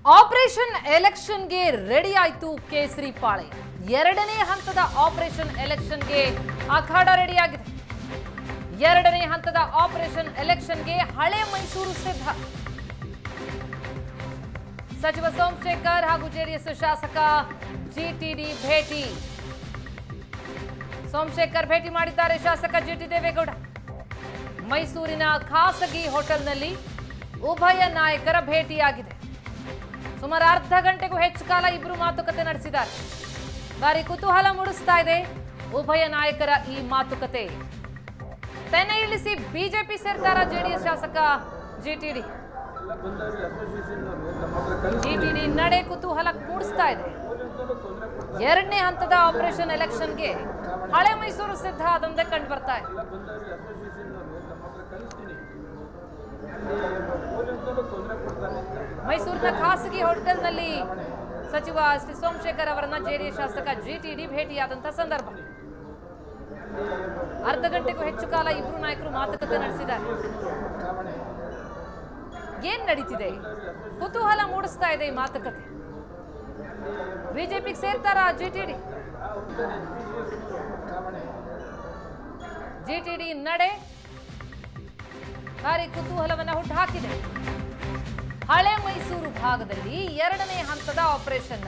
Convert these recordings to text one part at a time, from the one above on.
Operation ಎಲೆಕ್ಷನ್ಗೆ ready ಆಯ್ತು ಕೇಸರಿ ಪಾಳೆ ಎರಡನೇ ಹಂತದ ಆಪರೇಷನ್ ಎಲೆಕ್ಷನ್ಗೆ ಅಖಾಡ ರೆಡಿಯಾಗಿದೆ ಎರಡನೇ ಹಂತದ ಆಪರೇಷನ್ ಎಲೆಕ್ಷನ್ಗೆ ಹಳೆ ಮೈಸೂರು ಸಿದ್ಧ ಸಚಿವ ಸೋಮಶೇಖರ್ ಹಾಗೂ ಜೆಡಿಎಸ್ ಶಾಸಕ ಜಿಟಿಡಿ ಭೇಟಿ ಸೋಮಶೇಖರ್ ಭೇಟಿ ಮಾಡಿದ್ದಾರೆ ಶಾಸಕ ಜಿಟಿ ದೇವೇಗೌಡ ಮೈಸೂರಿನ ಖಾಸಗಿ ಹೋಟೆಲ್ನಲ್ಲಿ ಉಭಯ ನಾಯಕರ ಭೇಟಿಯಾಗಿದೆ ಸುಮಾರು ಅರ್ಧ ಗಂಟೆಗೂ ಹೆಚ್ಚು ಕಾಲ ಇಬ್ಬರು ಮಾತುಕತೆ ನಡೆಸಿದ್ದಾರೆ ಭಾರಿ ಕುತೂಹಲ ಮೂಡಿಸ್ತಾ ಇದೆ ಉಭಯ ನಾಯಕರ ಈ ಮಾತುಕತೆ ತೆನೆ ಇಳಿಸಿ ಬಿಜೆಪಿ ಸೇರ್ತಾರ ಜೆಡಿಎಸ್ ಶಾಸಕ ಜಿಟಿಡಿ ಜಿಟಿಡಿ ನಡೆ ಕುತೂಹಲ ಮೂಡಿಸ್ತಾ ಇದೆ ಎರಡನೇ ಹಂತದ ಆಪರೇಷನ್ ಎಲೆಕ್ಷನ್ಗೆ ಹಳೆ ಮೈಸೂರು ಸಿದ್ಧ ಅದೊಂದೇ ಕಂಡು ಬರ್ತಾ ಇದೆ ಮೈಸೂರಿನ ಖಾಸಗಿ ಹೋಟೆಲ್ನಲ್ಲಿ ಸಚಿವ ಶ್ರೀ ಸೋಮಶೇಖರ್ ಅವರನ್ನ ಜೆಡಿಎಸ್ ಶಾಸಕ ಜಿಟಿಡಿ ಭೇಟಿಯಾದಂತಹ ಸಂದರ್ಭ ಅರ್ಧ ಗಂಟೆಗೂ ಹೆಚ್ಚು ಕಾಲ ಇಬ್ರು ನಾಯಕರು ಮಾತುಕತೆ ನಡೆಸಿದ್ದಾರೆ ಏನ್ ನಡೀತಿದೆ ಕುತೂಹಲ ಮೂಡಿಸ್ತಾ ಇದೆ ಈ ಮಾತುಕತೆ ಬಿಜೆಪಿಗೆ ಸೇರ್ತಾರ ಜಿಟಿಡಿ ಜಿಟಿಡಿ ನಡೆ ಭಾರಿ ಕುತೂಹಲವನ್ನ ಹುಟ್ಟುಹಾಕಿದೆ ಹಳೆ ಮೈಸೂರು ಭಾಗದಲ್ಲಿ ಎರಡನೇ ಹಂತದ ಆಪರೇಷನ್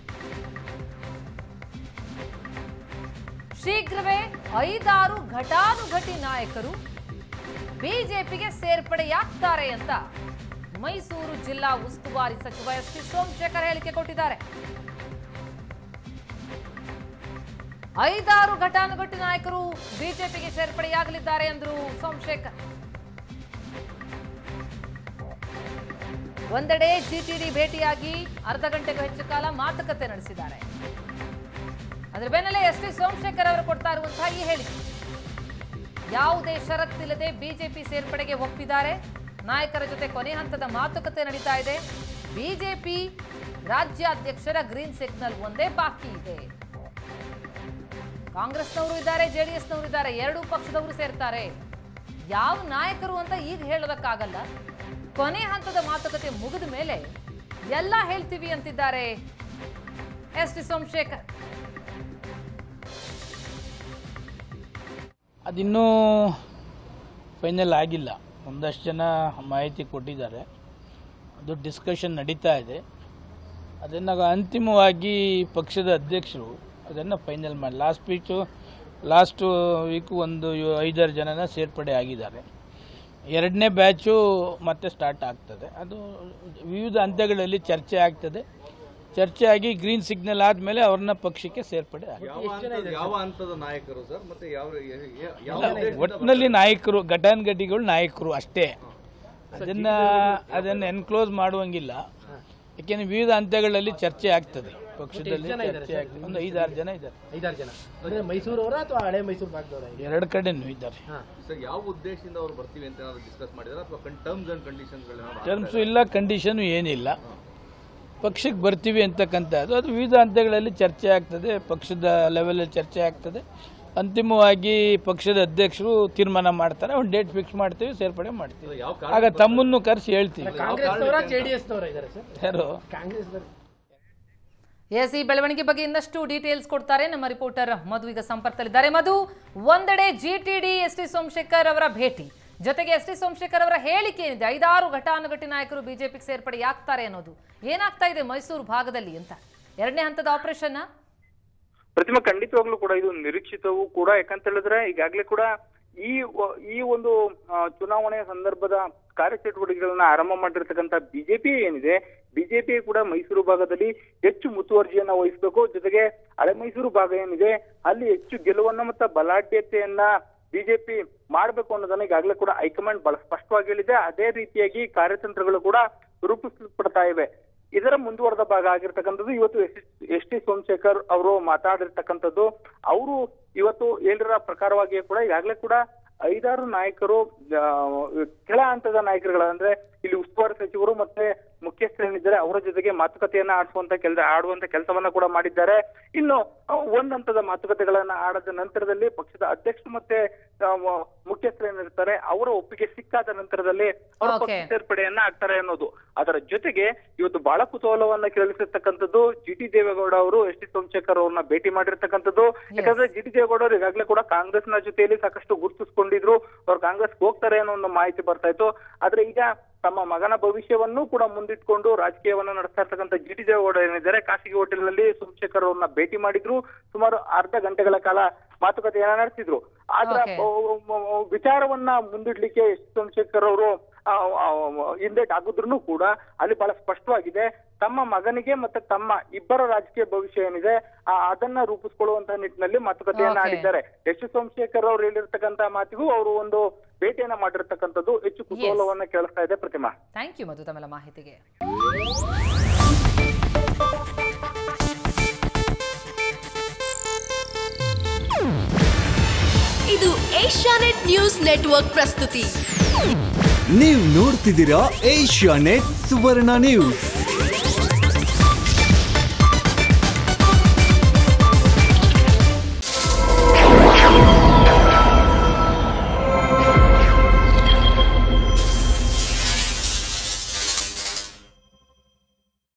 ಶೀಘ್ರವೇ ಐದಾರು ಘಟಾನುಘಟಿ ನಾಯಕರು ಬಿಜೆಪಿಗೆ ಸೇರ್ಪಡೆಯಾಗ್ತಾರೆ ಅಂತ ಮೈಸೂರು ಜಿಲ್ಲಾ ಉಸ್ತುವಾರಿ ಸಚಿವ ಎಸ್ ಟಿ ಸೋಮಶೇಖರ್ ಹೇಳಿಕೆ ಕೊಟ್ಟಿದ್ದಾರೆ ಐದಾರು ಘಟಾನುಘಟಿ ನಾಯಕರು ಬಿಜೆಪಿಗೆ ಸೇರ್ಪಡೆಯಾಗಲಿದ್ದಾರೆ ಎಂದರು ಸೋಮಶೇಖರ್ ಒಂದೆಡೆ ಜಿಟಿಡಿ ಭೇಟಿಯಾಗಿ ಅರ್ಧ ಗಂಟೆಗೂ ಹೆಚ್ಚು ಕಾಲ ಮಾತುಕತೆ ನಡೆಸಿದ್ದಾರೆ ಅದರ ಬೆನ್ನಲ್ಲೇ ಎಸ್ ಟಿ ಸೋಮಶೇಖರ್ ಅವರು ಕೊಡ್ತಾ ಇರುವಂತಹ ಈ ಹೇಳಿಕೆ ಯಾವುದೇ ಷರತ್ತಿಲ್ಲದೆ ಬಿಜೆಪಿ ಸೇರ್ಪಡೆಗೆ ಒಪ್ಪಿದ್ದಾರೆ ನಾಯಕರ ಜೊತೆ ಕೊನೆ ಹಂತದ ಮಾತುಕತೆ ನಡೀತಾ ಇದೆ ಬಿಜೆಪಿ ರಾಜ್ಯಾಧ್ಯಕ್ಷರ ಗ್ರೀನ್ ಸಿಗ್ನಲ್ ಒಂದೇ ಬಾಕಿ ಇದೆ ಕಾಂಗ್ರೆಸ್ನವರು ಇದ್ದಾರೆ ಜೆಡಿಎಸ್ನವರು ಇದ್ದಾರೆ ಎರಡೂ ಪಕ್ಷದವರು ಸೇರ್ತಾರೆ ಯಾವ ನಾಯಕರು ಅಂತ ಈಗ ಹೇಳೋದಕ್ಕಾಗಲ್ಲ ಕೊನೆ ಹಂತದ ಮಾತುಕತೆ ಮುಗಿದ ಮೇಲೆ ಎಲ್ಲ ಹೇಳ್ತೀವಿ ಅಂತಿದ್ದಾರೆ ಎಸ್ ಟಿ ಸೋಮಶೇಖರ್ ಅದಿನ್ನೂ ಫೈನಲ್ ಆಗಿಲ್ಲ ಒಂದಷ್ಟು ಜನ ಮಾಹಿತಿ ಕೊಟ್ಟಿದ್ದಾರೆ ಅದು ಡಿಸ್ಕಷನ್ ನಡೀತಾ ಇದೆ ಅದನ್ನು ಅಂತಿಮವಾಗಿ ಪಕ್ಷದ ಅಧ್ಯಕ್ಷರು ಅದನ್ನು ಫೈನಲ್ ಮಾಡಿ ಲಾಸ್ಟ್ ವೀಕು ಲಾಸ್ಟ್ ವೀಕು ಒಂದು ಯೋ- ಐದಾರು ಜನನ ಸೇರ್ಪಡೆ ಆಗಿದ್ದಾರೆ ಎರಡನೇ ಬ್ಯಾಚು ಮತ್ತೆ ಸ್ಟಾರ್ಟ್ ಆಗ್ತದೆ ಅದು ವಿವಿಧ ಹಂತಗಳಲ್ಲಿ ಚರ್ಚೆ ಆಗ್ತದೆ ಚರ್ಚೆ ಆಗಿ ಗ್ರೀನ್ ಸಿಗ್ನಲ್ ಆದಮೇಲೆ ಅವ್ರನ್ನ ಪಕ್ಷಕ್ಕೆ ಸೇರ್ಪಡೆ ಆಗುತ್ತೆ ಯಾವ ಹಂತದ ಯಾವ ಹಂತದ ನಾಯಕರು ಸರ್ ಮತ್ತೆ ಯಾವ ಯ- ಯ- ಯಾವ ಅಲ್ಲ, ಉದ್ದೇಶದಿಂದ ಒಟ್ಟಿನಲ್ಲಿ ನಾಯಕರು ಘಟಾನುಘಟಿಗಳು ನಾಯಕರು ಅಷ್ಟೇ ಅದನ್ನ ಅದನ್ನ ಎನ್ಕ್ಲೋಸ್ ಮಾಡುವಂಗಿಲ್ಲ ಯಾಕೆಂದ್ರೆ ವಿವಿಧ ಹಂತಗಳಲ್ಲಿ ಚರ್ಚೆ ಆಗ್ತದೆ ಪಕ್ಷದಲ್ಲಿ ಚರ್ಚೆ ಆಗ್ತದೆ ಒಂದು ಐದಾರು ಜನ ಇದ್ದಾರೆ ಐದಾರು ಜನ ಅಂದ್ರೆ ಮೈಸೂರವರ ಅಥವಾ ಹಳೆ ಮೈಸೂರು ಭಾಗದವರ ಎರಡು ಕಡೆನೂ ಇದ್ದಾರೆ ಸರ್ ಯಾವ ಉದ್ದೇಶದಿಂದ ಅವ್ರು ಬರ್ತೀವಿ ಅಂತ ಏನಾದ್ರು ಡಿಸ್ಕಸ್ ಮಾಡಿದಾರೆ ಅಥವಾ ಟರ್ಮ್ಸ್ ಅಂಡ್ ಕಂಡೀಷನ್ಸ್ ಟರ್ಮ್ಸು ಇಲ್ಲ ಕಂಡೀಷನು ಏನಿಲ್ಲ ಪಕ್ಷಕ್ಕೆ ಬರ್ತೀವಿ ಅಂತಕ್ಕಂಥದ್ದು ಅದು ವಿವಿಧ ಹಂತಗಳಲ್ಲಿ ಚರ್ಚೆ ಆಗ್ತದೆ ಪಕ್ಷದ ಲೆವೆಲಲ್ಲಿ ಚರ್ಚೆ ಆಗ್ತದೆ ಅಂತಿಮವಾಗಿ ಪಕ್ಷದ ಅಧ್ಯಕ್ಷರು ತೀರ್ಮಾನ ಮಾಡ್ತಾರೆ ಒಂದು ಡೇಟ್ ಫಿಕ್ಸ್ ಮಾಡ್ತೀವಿ ಸೇರ್ಪಡೆ ಮಾಡ್ತೀವಿ ಯಾವ ಆಗ ತಮ್ಮನ್ನು ಕರೆಸಿ ಹೇಳ್ತೀವಿ ಕಾಂಗ್ರೆಸ್ನವರ ಜೆಡಿಎಸ್ನವರ ಇದ್ದಾರೆ ಸರ್ ಯಾರು ಕಾಂಗ್ರೆಸ್ ಎಸ್ ಈ ಬೆಳವಣಿಗೆ ಬಗ್ಗೆ ಇನ್ನಷ್ಟು ಡೀಟೇಲ್ಸ್ ಕೊಡ್ತಾರೆ ನಮ್ಮ ರಿಪೋರ್ಟರ್ ಮಧು ಈಗ ಸಂಪರ್ಕದಲ್ಲಿದ್ದಾರೆ ಮಧು ಒಂದೆಡೆ ಜಿಟಿಡಿ ಎಸ್ ಟಿ ಸೋಮಶೇಖರ್ ಅವರ ಭೇಟಿ ಜೊತೆಗೆ ಎಸ್ ಟಿ ಸೋಮಶೇಖರ್ ಅವರ ಹೇಳಿಕೆ ಏನಿದೆ ಐದಾರು ಘಟಾನುಘಟಿ ನಾಯಕರು ಬಿಜೆಪಿಗೆ ಸೇರ್ಪಡೆಯಾಗ್ತಾರೆ ಅನ್ನೋದು ಏನಾಗ್ತಾ ಇದೆ ಮೈಸೂರು ಭಾಗದಲ್ಲಿ ಅಂತ ಎರಡನೇ ಹಂತದ ಆಪರೇಷನ್ ಪ್ರತಿಮಾ ಖಂಡಿತವಾಗ್ಲೂ ಕೂಡ ಇದು ನಿರೀಕ್ಷಿತವೂ ಕೂಡ ಯಾಕಂತ ಹೇಳಿದ್ರೆ ಈಗಾಗಲೇ ಕೂಡ ಈ ವ- ಈ ಒಂದು ಆ, ಚುನಾವಣೆಯ ಸಂದರ್ಭದ ಕಾರ್ಯಚಟುವಟಿಕೆಗಳನ್ನ ಆರಂಭ ಮಾಡಿರ್ತಕ್ಕಂಥ ಬಿಜೆಪಿ ಏನಿದೆ ಬಿಜೆಪಿ ಕೂಡ ಮೈಸೂರು ಭಾಗದಲ್ಲಿ ಹೆಚ್ಚು ಮುತುವರ್ಜಿಯನ್ನ ವಹಿಸಬೇಕು ಜೊತೆಗೆ ಹಳೆ ಮೈಸೂರು ಭಾಗ ಏನಿದೆ ಅಲ್ಲಿ ಹೆಚ್ಚು ಗೆಲುವನ್ನ ಮತ್ತು ಬಲಾಢ್ಯತೆಯನ್ನ ಬಿಜೆಪಿ ಮಾಡಬೇಕು ಅನ್ನೋದನ್ನ ಈಗಾಗಲೇ ಕೂಡ ಹೈಕಮಾಂಡ್ ಬಹಳ ಸ್ಪಷ್ಟವಾಗಿ ಹೇಳಿದೆ ಅದೇ ರೀತಿಯಾಗಿ ಕಾರ್ಯತಂತ್ರಗಳು ಕೂಡ ರೂಪಿಸಲ್ಪಡ್ತಾ ಇವೆ ಇದರ ಮುಂದುವರೆದ ಭಾಗ ಆಗಿರ್ತಕ್ಕಂಥದ್ದು ಇವತ್ತು ಎಸ್ ಟಿ ಸೋಮಶೇಖರ್ ಅವರು ಮಾತಾಡಿರ್ತಕ್ಕಂಥದ್ದು ಅವರು ಇವತ್ತು ಹೇಳಿರ ಪ್ರಕಾರವಾಗಿ ಕೂಡ ಈಗಾಗಲೇ ಕೂಡ ಐದಾರು ನಾಯಕರು ಆ, ಕೆಳ ಹಂತದ ನಾಯಕರುಗಳ ಅಂದ್ರೆ ಇಲ್ಲಿ ಉಸ್ತುವಾರಿ ಸಚಿವರು ಮತ್ತೆ ಮುಖ್ಯಸ್ಥರೇನಿದ್ದಾರೆ ಅವರ ಜೊತೆಗೆ ಮಾತುಕತೆಯನ್ನ ಆಡಿಸುವಂತ ಕೆಲಸ ಆಡುವಂತ ಕೆಲಸವನ್ನ ಕೂಡ ಮಾಡಿದ್ದಾರೆ ಇನ್ನು ಆ, ಒಂದ್ ಹಂತದ ಮಾತುಕತೆಗಳನ್ನ ಆಡದ ನಂತರದಲ್ಲಿ ಪಕ್ಷದ ಅಧ್ಯಕ್ಷರು ಮತ್ತೆ ಆ, ಮ- ಮುಖ್ಯಸ್ಥರೇನಿರ್ತಾರೆ ಅವರ ಒಪ್ಪಿಗೆ ಸಿಕ್ಕಾದ ನಂತರದಲ್ಲಿ ಅವರು Okay. ಪಕ್ಷ ಸೇರ್ಪಡೆಯನ್ನ ಆಗ್ತಾರೆ ಅನ್ನೋದು ಅದರ ಜೊತೆಗೆ ಇವತ್ತು ಬಹಳ ಕುತೂಹಲವನ್ನ ಕೆರಳಿಸಿರ್ತಕ್ಕಂಥದ್ದು ಜಿ ಟಿ ದೇವೇಗೌಡ ಅವರು ಎಸ್ ಟಿ ಸೋಮಶೇಖರ್ ಅವ್ರನ್ನ ಭೇಟಿ ಮಾಡಿರ್ತಕ್ಕಂಥದ್ದು ಯಾಕಂದ್ರೆ ಜಿ ಟಿ ದೇವೇಗೌಡ ಅವರು ಈಗಾಗಲೇ ಕೂಡ ಕಾಂಗ್ರೆಸ್ನ ಜೊತೆಯಲ್ಲಿ ಸಾಕಷ್ಟು ಗುರುತಿಸ್ಕೊಂಡಿದ್ರು ಅವ್ರು ಕಾಂಗ್ರೆಸ್ ಹೋಗ್ತಾರೆ ಅನ್ನೋ ಒಂದು ಮಾಹಿತಿ ಬರ್ತಾ ಇತ್ತು ಆದ್ರೆ ಈಗ ತಮ್ಮ ಮಗನ ಭವಿಷ್ಯವನ್ನು ಕೂಡ ಮುಂದಿಟ್ಕೊಂಡು ರಾಜಕೀಯವನ್ನ ನಡೆಸ್ತಾ ಇರ್ತಕ್ಕಂಥ ಜಿ ಟಿ ದೇವೇಗೌಡ ಏನಿದ್ದಾರೆ ಖಾಸಗಿ ಹೋಟೆಲ್ನಲ್ಲಿ ಸೋಮಶೇಖರ್ ಅವ್ರನ್ನ ಭೇಟಿ ಮಾಡಿದ್ರು ಸುಮಾರು ಅರ್ಧ ಗಂಟೆಗಳ ಕಾಲ ಮಾತುಕತೆಯನ್ನ ನಡೆಸಿದ್ರು ಆದ್ರ Okay. ಅಹ್ ಅಹ್ ವಿಚಾರವನ್ನ ಮುಂದಿಡ್ಲಿಕ್ಕೆ ಎಸ್ ಸೋಮಶೇಖರ್ ಅವರು ಹಿಂದೇಟ್ ಆಗಿದ್ರು ಕೂಡ ಅಲ್ಲಿ ಬಹಳ ಸ್ಪಷ್ಟವಾಗಿದೆ ತಮ್ಮ ಮಗನಿಗೆ ಮತ್ತೆ ತಮ್ಮ ಇಬ್ಬರ ರಾಜಕೀಯ ಭವಿಷ್ಯ ಏನಿದೆ ಆ ಅದನ್ನ ರೂಪಿಸ್ಕೊಳ್ಳುವಂತ ನಿಟ್ಟಿನಲ್ಲಿ ಮಾತುಕತೆಯನ್ನ Okay. ಆಡಿದ್ದಾರೆ ಎಸ್ ಸೋಮಶೇಖರ್ ಅವರು ಹೇಳಿರ್ತಕ್ಕಂತ ಮಾತಿಗೂ ಅವರು ಒಂದು ಭೇಟಿಯನ್ನ ಮಾಡಿರ್ತಕ್ಕಂಥದ್ದು ಹೆಚ್ಚು ಕುತೂಹಲವನ್ನ ಕೇಳಿಸ್ತಾ ಇದೆ ಪ್ರತಿಮಾ ಥ್ಯಾಂಕ್ ಯು ಮಧು ತಮ್ಮೆಲ್ಲ ಮಾಹಿತಿಗೆ ಇದು ಏಷ್ಯಾನೆಟ್ ನ್ಯೂಸ್ ನೆಟ್ವರ್ಕ್ ಪ್ರಸ್ತುತಿ ನೀವು ನೋಡ್ತಿದ್ದೀರಾ ಏಷ್ಯಾ ನೆಟ್ ಸುವರ್ಣ ನ್ಯೂಸ್